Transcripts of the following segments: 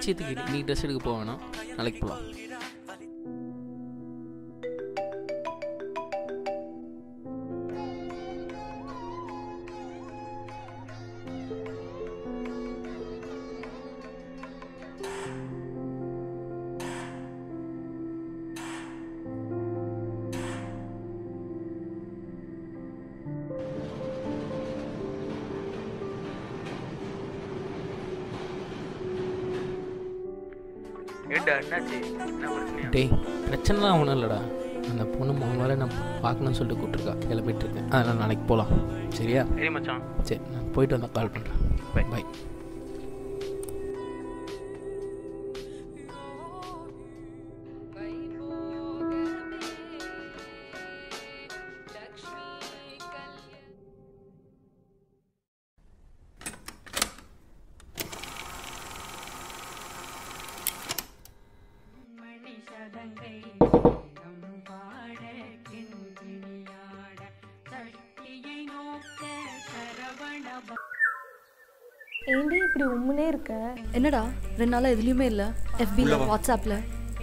நிச்சயத்துக்கு நீ ட்ரெஸ் எடுக்க போக வேணாம் நாளைக்கு போகலாம் ஏண்டா என்னாச்சு என்ன பிரச்சனையா டேய் பிரச்சனைலாம் ஒன்றும் இல்லைடா அந்த பொண்ணு மூணு வேலை நான் பார்க்கணும்னு சொல்லிட்டு கூப்பிட்ருக்கா கிளம்பிட்டு இருக்கேன் அதனால் நாளைக்கு போகலாம் சரியா சரி மச்சான் சரி நான் போயிட்டு வந்தால் கால் பண்ணுறேன் Bye. பை ஏண்டி இப்படி உம்முனே இருக்க என்னடா ரெண்டு நாளா எதுலயுமே இல்ல எஃபில வாட்ஸ்அப்ல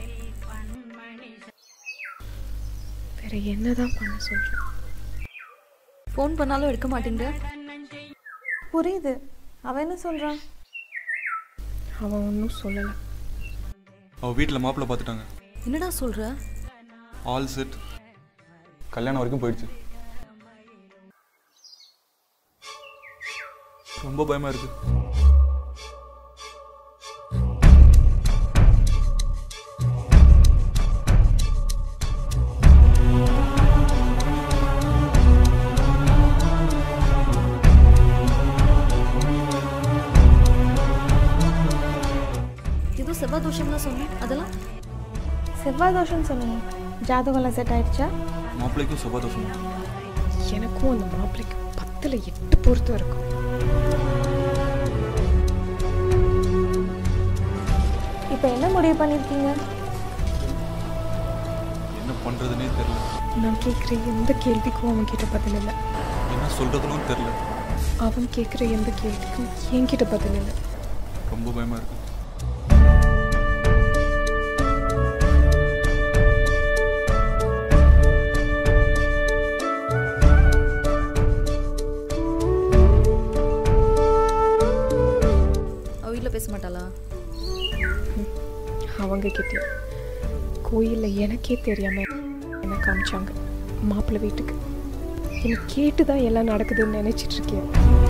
வேற என்னதான் பண்ண சொல்ற ஃபோன் பண்ணாலும் எடுக்க மாட்டேங்கிற புரியுது அவன் என்ன சொல்றான் அவன் ஒன்றும் சொல்லலை அவள் வீட்டில் மாப்பிள்ளை பார்த்துட்டாங்க என்னடா சொல்ற ஆல் செட் கல்யாணம் வரைக்கும் போயிடுச்சு ரொம்ப பயமா இருக்கு ஏதோ செவ்வாய் தோஷம்லாம் சொன்னேன் அதெல்லாம் செவ்வாய் தோஷம்னு சொன்னீங்க ஜாதகம்லாம் செட் ஆயிடுச்சா மாப்பிள்ளைக்கும் சுபதோஷம் எனக்கும் அந்த மாப்பிள்ளைக்கு பத்தில் எட்டு பொறுத்து இருக்கும் இப்போ என்ன முடிவு பண்ணியிருக்கீங்க என்ன பண்றதுனே தெரியல நான் கேட்குற எந்த கேள்விக்கும் அவன் கிட்ட பதில் இல்லை என்ன சொல்றதுனும் தெரியல அவன் கேட்குற எந்த கேள்விக்கும் என்கிட்ட பதில் இல்லை ரொம்ப பயமா இருக்கு அவ வீட்டில் பேச மாட்டாளா அவங்க கிட்ட கோயிலில் எனக்கே தெரியாம என்ன காமிச்சாங்க மாப்பிள்ளை வீட்டுக்கு எனக்கு கேட்டு தான் எல்லாம் நடக்குதுன்னு நினைச்சிட்டு இருக்கேன்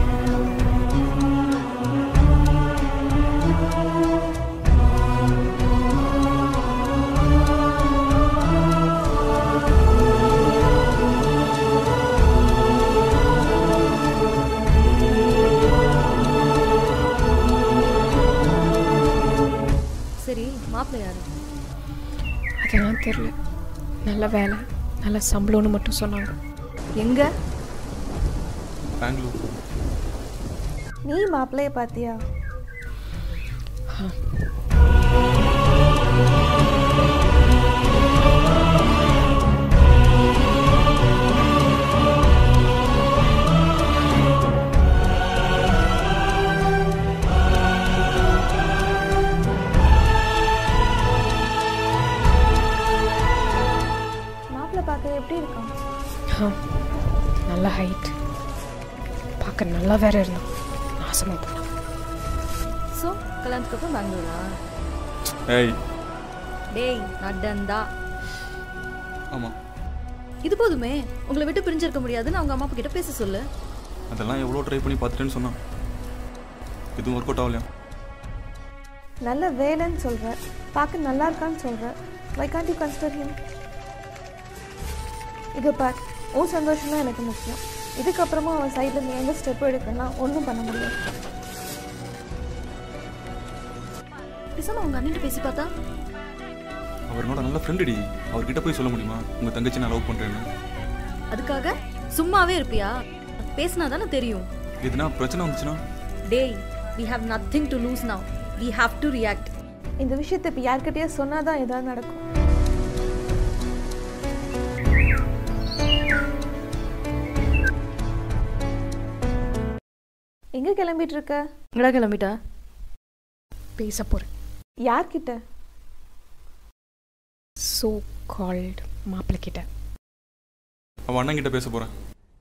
சரி மாப்பிள்ளை யாரு அதெல்லாம் தெரில நல்ல வேலை நல்ல சம்பளம்னு மட்டும் சொன்னாங்க எங்க பெங்களூர் நீ மாப்பிள்ளைய பார்த்தியா மாப்பிள்ளை பார்க்க எப்படி இருக்கான் ஆ, நல்ல ஹைட் பார்க்க நல்லா வேற இருந்தான் நாசமாக போனான் ஸோ கல்யாணத்துக்கு அப்புறம் பெங்களூரா ஏய் டேய் நடந்தா ஆமா இது போதுமே உங்களை விட்டு பிரிஞ்சிருக்க முடியாதுன்னு அவங்க அம்மா அப்பா கிட்ட பேச சொல்லு அதெல்லாம் எவ்வளோ ட்ரை பண்ணி பார்த்துட்டேன்னு சொன்னான் எதுவும் ஒர்க் அவுட் ஆகலையா நல்ல வேலைன்னு சொல்ற பார்க்க நல்லா இருக்கான்னு சொல்ற why can't you consider him இது பார் உன் சந்தோஷம் தான் எனக்கு முக்கியம் இதுக்கப்புறமா அவன் சைடில் நீ எந்த ஸ்டெப் எடுக்கணும்னா ஒன்றும் பண்ண முடியாது பேசாம அவங்க அண்ணன் பேசி பார்த்தா அவர் என்னோட நல்ல ஃப்ரெண்டுடி அவர்கிட்ட போய் சொல்ல முடியுமா உங்க தங்கச்சி நான் லவ் பண்றேன்னு அதுக்காக சும்மாவே இருப்பியா பேசினா தானே தெரியும் எதுனா பிரச்சனை வந்துச்சுன்னா டேய் we have nothing to lose now we have to react இந்த விஷயத்தை இப்போ யார்கிட்டயே சொன்னால் தான் ஏதாவது நடக்கும் எங்கே கிளம்பிட்டு இருக்க எங்கடா கிளம்பிட்டா பேச போகிறேன் யார்கிட்ட ஸோ கால்டு மாப்பிள்ளை கிட்ட அவன் அண்ணன் கிட்ட பேச போகிறேன்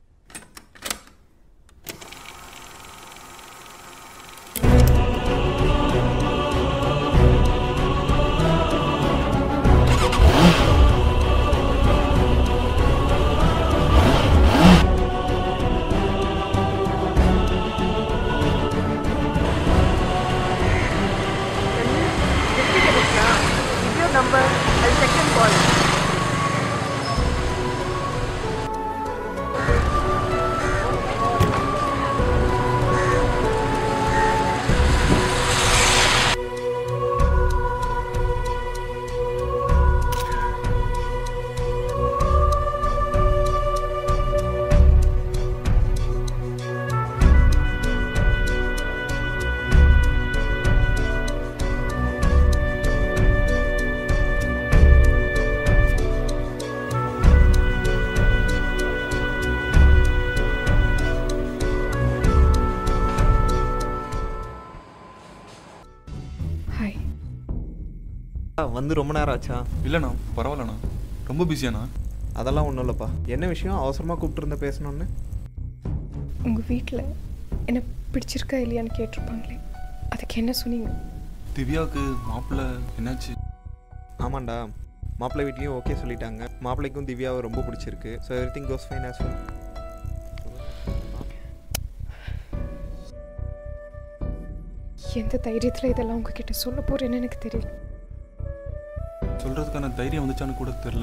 ஹாய் வந்து ரொம்ப நேரம் ஆச்சா இல்லைண்ணா பரவாயில்லண்ணா ரொம்ப பிஸியாண்ணா அதெல்லாம் ஒன்றும் இல்லைப்பா என்ன விஷயம் அவசரமாக கூப்பிட்டுருந்த பேசணுன்னு உங்கள் வீட்டில் என்ன பிடிச்சிருக்கா இல்லையான்னு கேட்டிருப்பாங்களே அதுக்கு என்ன சொன்னீங்க திவ்யாவுக்கு மாப்பிள்ளை என்னாச்சு ஆமாண்டா மாப்பிள்ளை வீட்லேயும் ஓகே சொல்லிட்டாங்க மாப்பிள்ளைக்கும் திவ்யாவை ரொம்ப பிடிச்சிருக்கு so everything goes fine as well எந்த தைரியத்தில் இதெல்லாம் உங்ககிட்ட சொல்ல போகிறேன்னு எனக்கு தெரியல சொல்கிறதுக்கான தைரியம் வந்துச்சான்னு கூட தெரில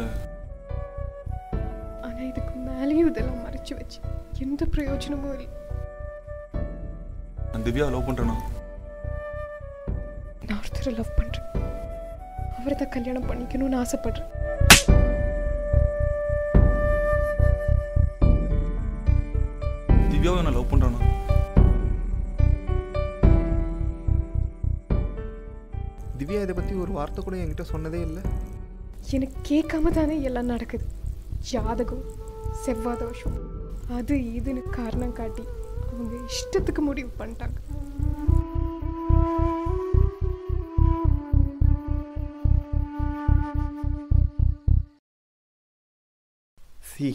ஆனால் இதுக்கு மேலேயும் இதெல்லாம் மறைச்சு வச்சு எந்த பிரயோஜனமும் இல்லை நான் திவ்யாவை லவ் பண்ணுறேண்ணா நான் ஒருத்தரை லவ் பண்ணுறேன் அவரை தான் கல்யாணம் பண்ணிக்கணும்னு ஆசைப்படுறேன் திவ்யாவை நான் லவ் பண்ணுறேண்ணா திவ்யா இதை பற்றி ஒரு வார்த்தை கூட என்கிட்ட சொன்னதே இல்லை எனக்கு கேட்காம தானே எல்லாம் நடக்குது ஜாதகம் செவ்வாய் தோஷம் அது இதுன்னு காரணம் காட்டி அவங்க இஷ்டத்துக்கு முடிவு பண்ணிட்டாங்க சி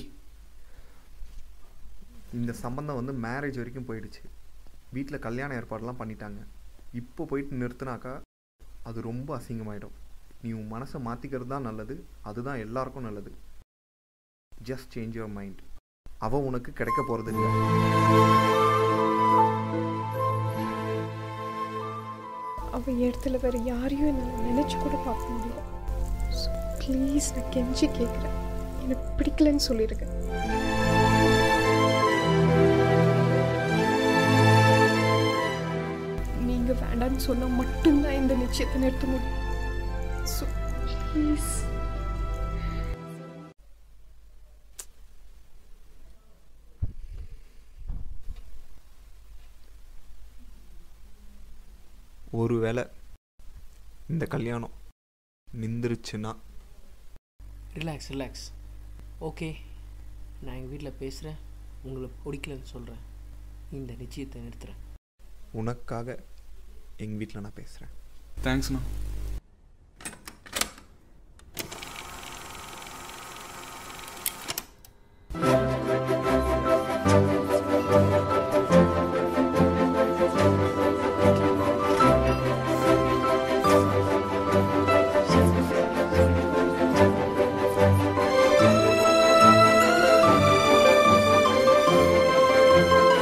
இந்த சம்பந்தம் வந்து மேரேஜ் வரைக்கும் போயிடுச்சு வீட்டில் கல்யாண ஏற்பாடெல்லாம் பண்ணிட்டாங்க இப்போ போயிட்டு நிறுத்தினாக்கா அது ரொம்ப அசிங்கமாயிடும் நீ உன் மனசை மாற்றிக்கிறது தான் நல்லது அதுதான் எல்லாருக்கும் நல்லது ஜஸ்ட் சேஞ்ச் யுவர் மைண்ட் அவள் உனக்கு கிடைக்க போகிறது இல்லை அவ இடத்துல வேற யாரையும் என்னால் நினைச்சு கூட பார்க்க முடியல ப்ளீஸ் நான் கெஞ்சி கேட்குறேன் எனக்கு பிடிக்கலன்னு சொல்லியிருக்கேன் நீங்க வேண்டான்னு சொன்னா மட்டும்தான் இந்த நிச்சயத்தை நிறுத்த முடியும் ஸோ ப்ளீஸ் ஒருவேளை இந்த கல்யாணம் நிந்திருச்சுன்னா ரிலாக்ஸ் ரிலாக்ஸ் ஓகே நான் எங்கள் வீட்டில் பேசுகிறேன் உங்களை பிடிக்கலன்னு சொல்கிறேன் இந்த நிச்சயத்தை நிறுத்துகிறேன் உனக்காக எங்கள் வீட்டில் நான் பேசுகிறேன் தேங்க்ஸ்ண்ணா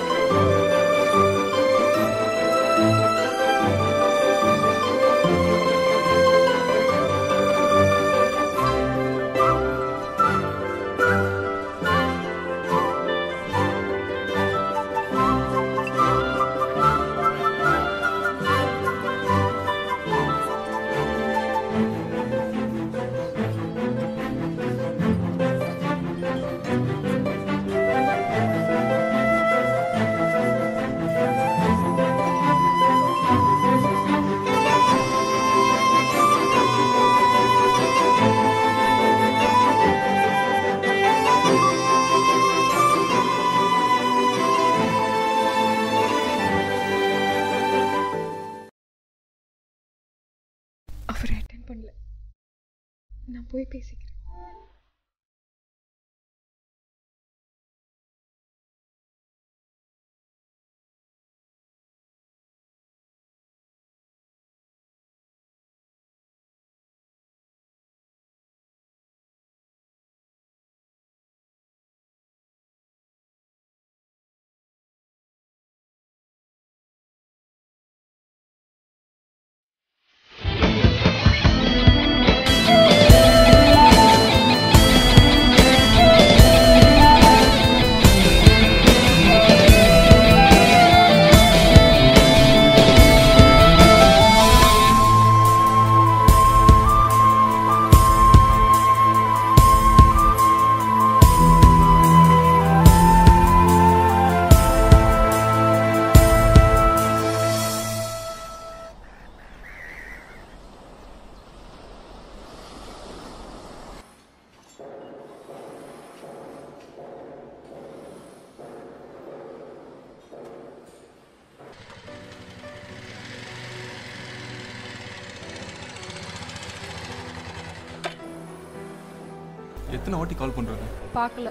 ஆ அவர் அட்டென்ட் பண்ணல நான் போய் பேசிக்கிறேன் எத்தனை வாட்டி கால் பண்ணுறாரு பார்க்கல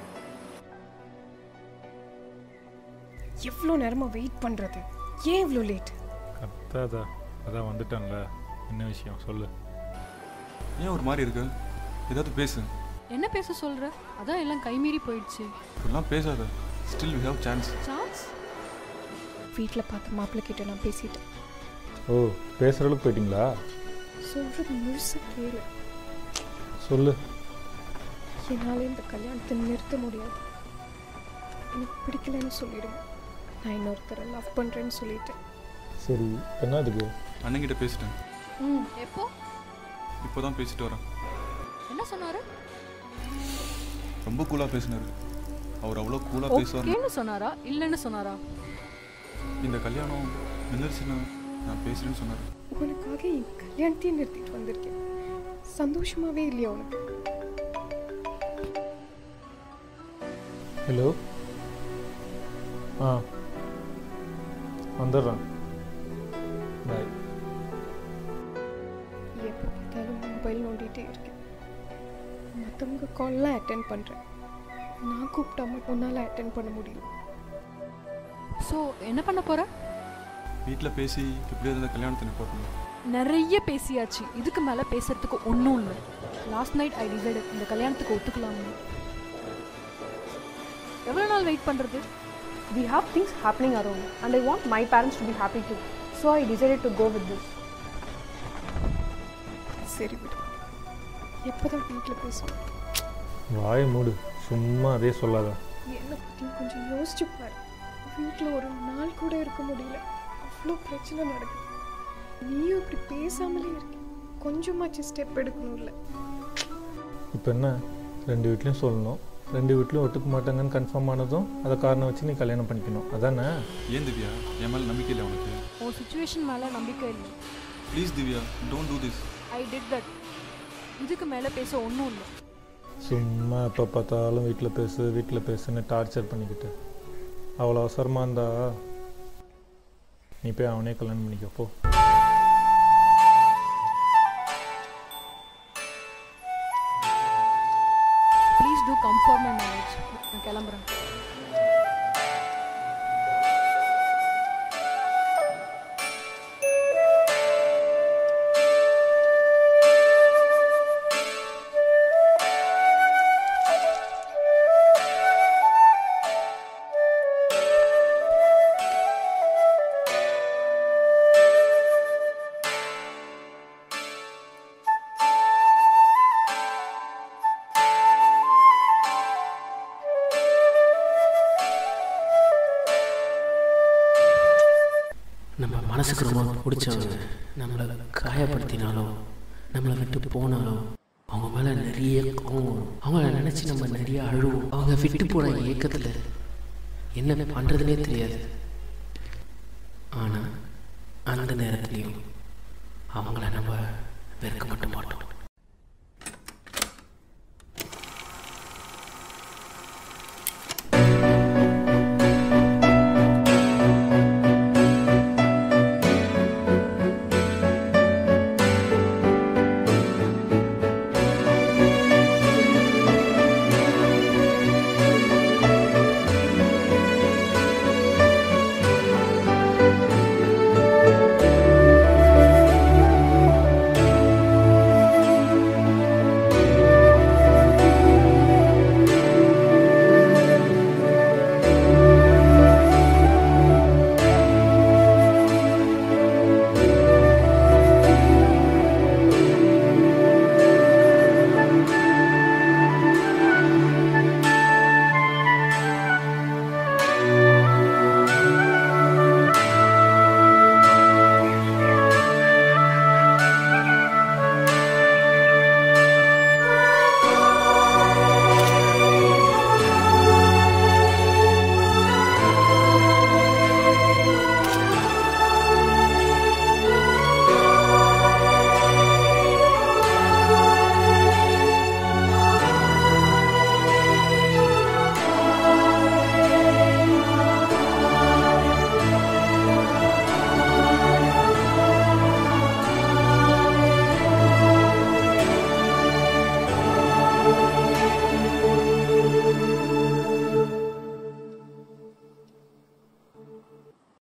எவ்வளோ நேரமாக வெயிட் பண்ணுறது ஏன் இவ்வளோ லேட் கத்தாதா அதான் வந்துட்டேன்ல என்ன விஷயம் சொல்லு ஏன் ஒரு மாதிரி இருக்கு ஏதாவது பேசு என்ன பேச சொல்ற அதான் எல்லாம் கைமீறி போயிடுச்சு இப்படிலாம் பேசாத still we have chance chance வீட்டில் பார்த்த மாப்பிள்ளை கிட்ட நான் பேசிட்டேன் ஓ பேசுகிற அளவுக்கு போயிட்டீங்களா சொல்கிறது முழுசு கேளு சொல்லு என்னால் இந்த கல்யாணத்தை நிறுத்த முடியாது எனக்கு பிடிக்கலன்னு சொல்லிடுங்க நான் இன்னொருத்தரை லவ் பண்ணுறேன்னு சொல்லிட்டேன் சரி என்ன அதுக்கு அண்ணங்கிட்ட பேசிட்டேன் ம் எப்போ இப்போ தான் பேசிட்டு வரேன் என்ன சொன்னாரு ரொம்ப கூலாக பேசினாரு அவர் அவ்வளோ கூலாக பேசுவார் ஓகேன்னு சொன்னாரா இல்லைன்னு சொன்னாரா இந்த கல்யாணம் நின்றுச்சுன்னா நான் பேசுகிறேன்னு சொன்னார் உனக்காக என் கல்யாணத்தையும் நிறுத்திட்டு வந்திருக்கேன் சந்தோஷமாவே இல்லையா உனக்கு ஹலோ ஆ வந்துடுறேன் பாய் எப்போ பார்த்தாலும் மொபைல் நோண்டிகிட்டே இருக்கேன் மற்றவங்க கால்லாம் அட்டென்ட் பண்ணுறேன் நான் கூப்பிட்டா மட்டும் உன்னால் அட்டென்ட் பண்ண முடியும் ஸோ என்ன பண்ண போற வீட்டில் பேசி எப்படியாவது இந்த கல்யாணத்தை நிப்பாட்டணும் நிறைய பேசியாச்சு இதுக்கு மேலே பேசுறதுக்கு ஒன்றும் இல்லை லாஸ்ட் நைட் ஐ டிசைட் இந்த கல்யாணத்துக்கு ஒத்துக்கலாம்னு எவ்வளோ நாள் வெயிட் பண்ணுறது We have things happening around, and I want my parents to be happy too. So I decided to go with this. சரி விடு எப்போ தான் வீட்டில் பேசுவேன் வாயை மூடு சும்மா அதே சொல்லாத என்னை பற்றி கொஞ்சம் யோசிச்சு பாரு வீட்டில் ஒரு நாள் கூட இருக்க முடியல அவ்வளோ பிரச்சனை நடக்குது நீயும் இப்படி பேசாமலே இருக்க கொஞ்சமாச்சு ஸ்டெப் எடுக்கணும்ல இப்போ என்ன ரெண்டு வீட்லேயும் சொல்லணும் ரெண்டு வீட்லையும் ஒத்துக்க மாட்டாங்கன்னு கன்ஃபார்ம் ஆனதும் அதை காரணம் வச்சு நீ கல்யாணம் பண்ணிக்கணும் அதானே ஏன் திவ்யா என் மேலே நம்பிக்கை இல்லை உனக்கு உன் சுச்சுவேஷன் மேலே நம்பிக்கை இல்லை please Divya don't do this I did that இதுக்கு மேலே பேச ஒன்றும் இல்லை சும்மா எப்போ பார்த்தாலும் வீட்டில் பேசு வீட்டில் பேசுன்னு டார்ச்சர் பண்ணிக்கிட்டு அவ்வளோ அவசரமாக இருந்தா நீ போய் அவனே கல்யாணம் பண்ணிக்க போ please do come for my marriage நான் கிளம்புறேன் நம்ம மனசுக்கு ரொம்ப பிடிச்சவங்க நம்மளை காயப்படுத்தினாலோ நம்மளை விட்டு போனாலோ அவங்க மேலே நிறைய கோவம் வரும். அவங்கள நினச்சி நம்ம நிறைய அழுவோம் அவங்க விட்டு போன ஏக்கத்தில் என்ன பண்ணுறதுனே தெரியாது ஆனால் அந்த நேரத்துலையும் அவங்கள நம்ம வெறுக்க மட்டும் மாட்டோம்